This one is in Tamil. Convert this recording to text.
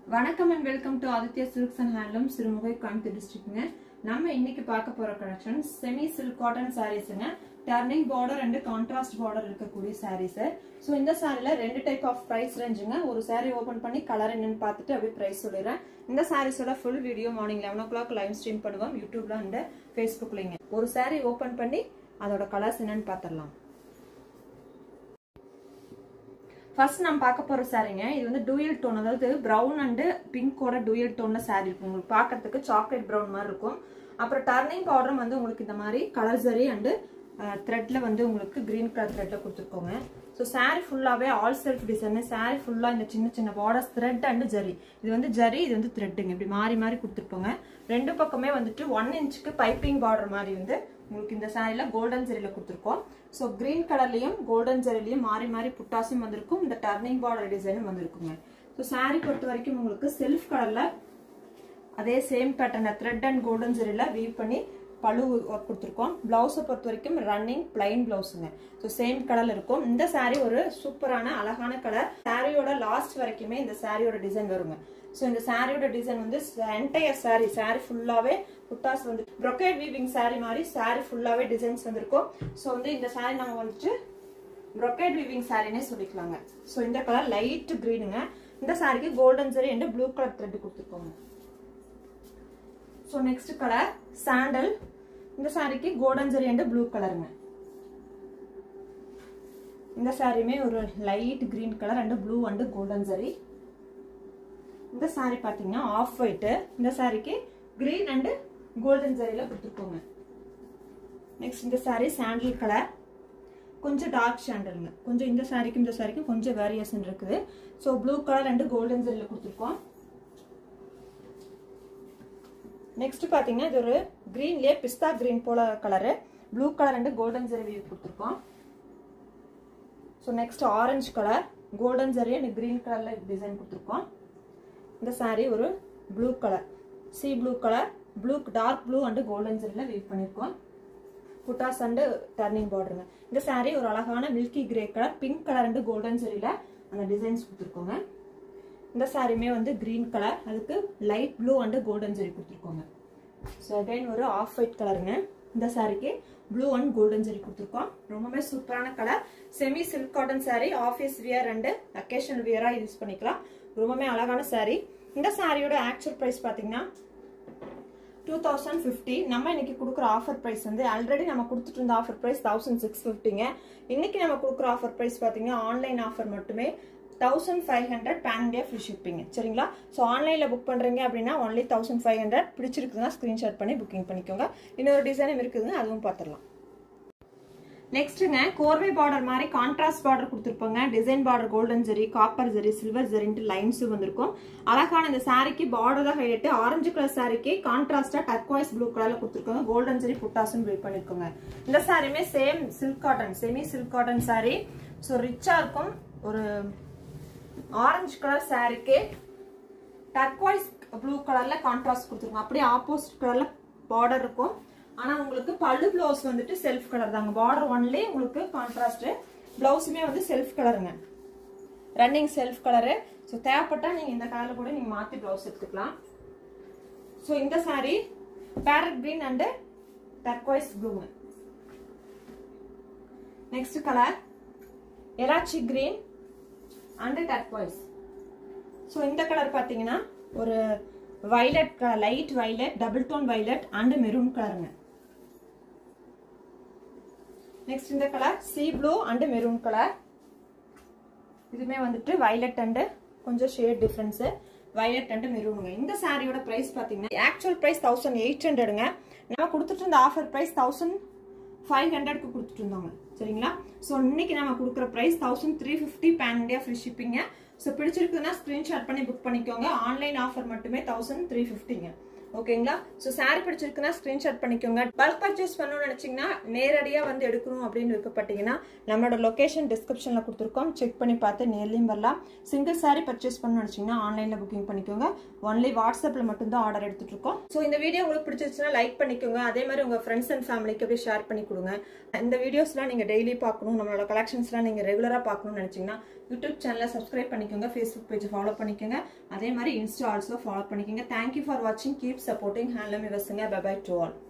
வணக்கம் and welcome to Aditya silks and handloom Sirumugai Coimbatore டிஸ்ட்ரிக்ட்ங்க நம்ம இன்னைக்கு பார்க்க போற கலெக்ஷன் செமி சில்க் காட்டன் சாரீஸ்ங்க turning border and contrast border இருக்கக்கூடிய சாரீஸ் ஸோ இந்த சாரில ரெண்டு டைப் ஆஃப் ப்ரைஸ் ரேஞ்சுங்க ஒரு சாரீ ஓபன் பண்ணி கலர் என்னன்னு பார்த்துட்டு அப்படியே ப்ரைஸ் சொல்லிடுறேன் இந்த சாரீஸோட full video morning eleven o'clock live stream பண்ணுவோம் யூடியூப்ல அண்ட் ஃபேஸ்புக்லங்க ஒரு சாரீ ஓபன் பண்ணி அதோட கலர்ஸ் என்னன்னு பார்த்துடலாம் ஃபர்ஸ்ட் நம்ம பார்க்க போற சாரீங்க இது வந்து டூயல் டோன் அதாவது பிரவுன் அண்ட் பிங்கோட டூயல் டோன்ல சாரி இருக்கும் உங்களுக்கு பார்க்கறதுக்கு சாக்லேட் ப்ரௌன் மாதிரி இருக்கும் அப்புறம் டர்னிங் பவுடரும் வந்து உங்களுக்கு இந்த மாதிரி கலர் சரி அண்டு த்ரெட்ல வந்து உங்களுக்கு கிரீன் கலர் த்ரெட்ல கொடுத்துருக்கோங்க ஸோ சாரி ஃபுல்லாகவே ஆல் செல்ஃப் டிசைன் சாரி ஃபுல்லாக இந்த சின்ன சின்ன பார்டர்ஸ் த்ரெட் அண்ட் ஜரி இது வந்து ஜரி இது வந்து த்ரெட்டுங்க இப்படி மாறி மாறி கொடுத்துருப்போங்க ரெண்டு பக்கமே வந்துட்டு ஒன் இன்ச்சுக்கு பைப்பிங் பார்டர் மாதிரி வந்து உங்களுக்கு இந்த சாரியில கோல்டன் ஜெரியில கொடுத்துருக்கோம் ஸோ கிரீன் கலர்லயும் கோல்டன் ஜெரிலையும் மாறி மாறி புட்டாஸும் வந்திருக்கும் இந்த டர்னிங் பார்டர் டிசைனும் வந்திருக்குங்க ஸோ சாரி பொறுத்த வரைக்கும் உங்களுக்கு செல்ஃப் கலர்ல அதே சேம் பேட்டர்ன த்ரெட் அண்ட் கோல்டன் ஜெரியில வீவ் பண்ணி பழு ஒர்க் கொடுத்துருக்கோம் பிளவுஸை பொறுத்த வரைக்கும் ரன்னிங் பிளைன் பிளவுஸுங்க ஸோ சேம் கலர் இருக்கும் இந்த சாரீ ஒரு சூப்பரான அழகான கலர் சாரியோட லாஸ்ட் வரைக்குமே இந்த சாரியோட டிசைன் வருங்க ஸோ இந்த சாரியோட டிசைன் வந்து என்டையர் சாரி சாரி ஃபுல்லாகவே புட்டாஸ் வந்து ப்ரொக்கேட் வீவிங் சாரி மாதிரி சாரி ஃபுல்லாகவே டிசைன்ஸ் வந்திருக்கும் ஸோ வந்து இந்த சாரி நம்ம வந்துட்டு ப்ரொக்கேட் வீவிங் சாரினே சொல்லிக்கலாங்க ஸோ இந்த கலர் லைட் க்ரீனுங்க இந்த சாரிக்கு கோல்டன் சரி அண்ட் ப்ளூ கலர் த்ரெட் கொடுத்துருக்கோங்க ஸோ நெக்ஸ்ட் கலர் சாண்டல் இந்த சாரிக்கு கோல்டன் ஜரி அண்ட் ப்ளூ கலருங்க இந்த சாரியுமே ஒரு light green colour and blue and golden zari இந்த சாரி பார்த்தீங்கன்னா ஆஃப் ஒயிட்டு இந்த சாரிக்கு கிரீன் அண்ட் கோல்டன் ஜரியில் கொடுத்துருக்கோங்க நெக்ஸ்ட் இந்த சாரி சாண்டில் கலர் கொஞ்சம் டார்க் சாண்டலுங்க கொஞ்சம் இந்த சாரிக்கும் இந்த சாரிக்கும் கொஞ்சம் வேரியேஷன் இருக்குது so blue colour and golden ஜரியில் கொடுத்துருக்கோம் நெக்ஸ்ட் பார்த்தீங்கன்னா இது ஒரு க்ரீன்லேயே பிஸ்தா க்ரீன் போல கலரு blue colour and golden zari weave கொடுத்துருக்கோம் so next orange colour golden zari and green கலரில் டிசைன் கொடுத்துருக்கோம் இந்த சாரீ ஒரு blue colour sea blue colour blue dark blue and golden ஜரியில் வீவ் பண்ணியிருக்கோம் புட்டாஸ் அண்டு டர்னிங் பார்டருங்க இந்த சாரீ ஒரு அழகான milky grey colour pink colour and golden ஜரியில் அந்த டிசைன்ஸ் கொடுத்துருக்கோங்க இந்த சாரியுமே வந்து கிரீன் கலர் அதுக்கு light blue and golden zari கொடுத்துருக்கோங்க ஸோ அகைன் ஒரு ஆஃப் ஒயிட் கலருங்க இந்த சாரிக்கு ப்ளூ அண்ட் கோல்டன் ஜெரி கொடுத்துருக்கோம் ரொம்பவே சூப்பரான colour semi silk cotton saree office wear and occasional வியராக யூஸ் பண்ணிக்கலாம் ரொம்பவே அழகான சாரி இந்த சாரியோட ஆக்சுவல் ப்ரைஸ் பார்த்தீங்கன்னா டூ தௌசண்ட் ஃபிஃப்டி நம்ம இன்னைக்கு கொடுக்குற ஆஃபர் ப்ரைஸ் வந்து ஆல்ரெடி நம்ம கொடுத்துட்டு இருந்த ஆஃபர் ப்ரைஸ் தௌசண்ட் சிக்ஸ் ஃபிஃப்டிங்க இன்னைக்கு நம்ம கொடுக்குற ஆஃபர் ப்ரைஸ் பார்த்தீங்கன்னா ஆன்லைன் ஆஃபர் மட்டுமே thousand five hundred pan India free shipping சரிங்களா ஸோ ஆன்லைனில் புக் பண்ணுறீங்க அப்படின்னா ஒன்லி தௌசண்ட் ஃபைவ் ஹண்ட்ரட் பிடிச்சிருக்குதுன்னா ஸ்க்ரீன்ஷாட் பண்ணி புக்கிங் பண்ணிக்கோங்க இன்னொரு டிசைனும் இருக்குதுங்க அதுவும் பார்த்துடலாம் நெக்ஸ்ட்டுங்க கோர்வை பார்டர் மாதிரி கான்ட்ராஸ்ட் பார்டர் கொடுத்துருப்போங்க design border golden zari copper zari silver ஜெரின்ட்டு லைன்ஸும் வந்திருக்கும் அழகான இந்த சாரிக்கு பார்டர் தான் ஹைலைட் ஆரஞ்சு கலர் சாரிக்கு கான்ட்ராஸ்டா டர்க்வாய்ஸ் ப்ளூ கலர்ல கொடுத்துருக்கோங்க கோல்டன் ஜெரி புட்டாஸும் பில் பண்ணிருக்கோங்க இந்த சாரியுமே same silk cotton semi silk cotton saree so ரிச்சா இருக்கும் ஒரு ஆரஞ்சு கலர் சாரிக்கு டர்க்வாய்ஸ் ப்ளூ கலர்ல கான்ட்ராஸ்ட் கொடுத்துருக்கோம் அப்படியே ஆப்போசிட் கலர்ல பார்டர் இருக்கும் ஆனா உங்களுக்கு பல்லு பிளவுஸ் வந்துட்டு செல்ஃப் கலர் தாங்க பார்டர் ஒன்லயே உங்களுக்கு கான்ட்ராஸ்ட் பிளவுஸுமே வந்து செல்ஃப் கலருங்க ரன்னிங் செல்ஃப் கலரு ஸோ தேவைப்பட்டா நீங்க இந்த கலர்ல கூட நீங்க மாத்தி பிளவுஸ் எடுத்துக்கலாம் ஸோ இந்த saree parrot green and turquoise ப்ளூங்க next colour elaichi green and turquoise so இந்த கலர் பார்த்தீங்கன்னா ஒரு violet light violet double tone violet and maroon கலருங்க நெக்ஸ்ட் இந்த colour sea blue and maroon colour இதுமே வந்துட்டு வைலட் அண்டு கொஞ்சம் ஷேட் டிஃப்ரென்ஸு வைலட் அண்டு மெரூனுங்க இந்த சாரியோட ப்ரைஸ் பார்த்தீங்கன்னா ஆக்சுவல் ப்ரைஸ் தௌசண்ட் எயிட் ஹண்ட்ரடுங்க நம்ம கொடுத்துட்டு இருந்த ஆஃபர் ப்ரைஸ் தௌசண்ட் ஃபைவ் ஹண்ட்ரட்க்கு கொடுத்துட்டு இருந்தாங்க சரிங்களா ஸோ இன்னைக்கு நம்ம கொடுக்குற price thousand three fifty pan India free ஷிப்பிங்க ஸோ பிடிச்சிருக்குன்னா ஸ்க்ரீன்ஷாட் பண்ணி புக் பண்ணிக்கோங்க ஆன்லைன் ஆஃபர் மட்டுமே தௌசண்ட் த்ரீ ஃபிஃப்டிங்க ஓகேங்களா ஸோ saree பிடிச்சிருக்குன்னா ஸ்கிரீன்ஷாட் பண்ணிக்கோங்க பல்க் பர்ச்சேஸ் பண்ணணும்னு நினைச்சீங்கன்னா நேரடியாக வந்து எடுக்கணும் அப்படின்னு விருப்பப்பட்டீங்கன்னா நம்மளோட லொகேஷன் டிஸ்கிரிப்ஷனில் கொடுத்துருக்கோம் செக் பண்ணி பார்த்து நேர்லையும் வரலாம் சிங்கிள் saree பர்ச்சேஸ் பண்ணணும்னு நினைச்சீங்கன்னா ஆன்லைனில் புக்கிங் பண்ணிக்கோங்க ஒன்லி வாட்ஸ்அப்பில் மட்டும்தான் ஆர்டர் எடுத்துட்டு இருக்கோம் ஸோ இந்த வீடியோ உங்களுக்கு பிடிச்சிருச்சுன்னா லைக் பண்ணிக்கோங்க அதே மாதிரி உங்கள் ஃப்ரெண்ட்ஸ் அண்ட் ஃபேமிலிக்கு அப்படியே ஷேர் பண்ணி கொடுங்க இந்த வீடியோஸ்லாம் நீங்கள் டெய்லி பார்க்கணும் நம்மளோட கலெக்ஷன்ஸ்லாம் நீங்கள் ரெகுலராக பார்க்கணும்னு நினச்சிங்கன்னா யூடியூப் சேனலை சப்ஸ்கிரைப் பண்ணிக்கோங்க ஃபேஸ்புக் பேஜ் ஃபாலோ பண்ணிக்கோங்க அதே மாதிரி இன்ஸ்டா ஆல்சோ ஃபாலோ பண்ணிக்கோங்க தேங்க்யூ ஃபார் வாட்சிங் கீப் சப்போர்ட்டிங் ஹேண்ட்லூம் விவசுங்க பை டு ஆல்